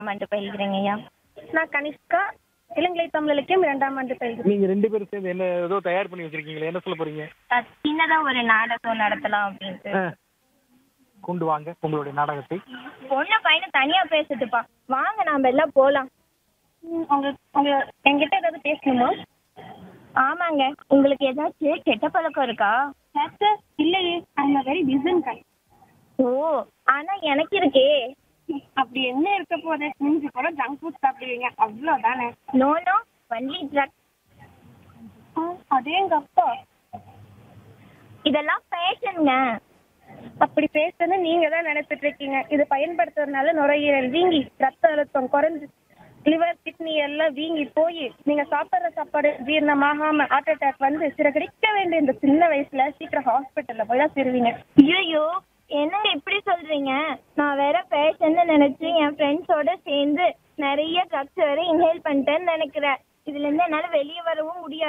ஆண்டு பயில்கிறேங்க ஐயா நான் கனிஷ்கா இளங்கலை தமிழ் இலக்கியம் இரண்டாம் ஆண்டு பயில்கிறேன் நீங்க ரெண்டு பேரும் சேர்ந்து என்ன ஏதோ தயார் பண்ணி வச்சிருக்கீங்களே என்ன சொல்ல போறீங்க அஹ் சின்னதா ஒரு நாடகம் நடத்தலாம் அப்படின்ட்டு ஆ. கொண்டு வாங்க உங்களுடைய நாடகத்தை பொண்ணு பையனும் தனியா பேசுதுப்பா வாங்க நாம எல்லாம் போலாம் ம், உங்க உங்க என்கிட்ட ஏதாவது பேசணுமா ஆமாங்க உங்களுக்கு ஏதாச்சும் கெட்ட பழக்கம் இருக்கா சார் இல்லையே ஐம் வெரி டிசன் கை ஓ ஆனா எனக்கு இருக்கே அப்படி என்ன இருக்க போகுது மிஞ்சி கூட ஜங்க் ஃபுட் சாப்பிடுவீங்க அவ்வளோதானே நோ நோ ஒன்லி ட்ரக் அதே எங்க அப்பா இதெல்லாம் ஃபேஷனுங்க அப்படி பேசுன்னு நீங்க தான் நினைச்சிட்டு இருக்கீங்க இது பயன்படுத்துறதுனால நுரையீரல் வீங்கி ரத்த அழுத்தம் குறைஞ்சு லிவர் கிட்னி எல்லாம் வீங்கி போய் நீங்க சாப்பிட்ற சாப்பாடு ஜீரணமாகாம ஹார்ட் அட்டாக் வந்து சிறகடிக்க வேண்டிய இந்த சின்ன வயசுல சீக்கிரம் ஹாஸ்பிட்டல்ல போய் தான் திருவீங்க ஐயோ என்னங்க இப்படி சொல்றீங்க நான் வேற ஃபேஷன் நினைச்சு என் ஃப்ரெண்ட்ஸோட சேர்ந்து நிறைய ட்ரக்ஸ் வேற இன்ஹேல் பண்ணிட்டேன்னு நினைக்கிறேன் இதுல இருந்து என்னால வெளியே வரவும் முடியாது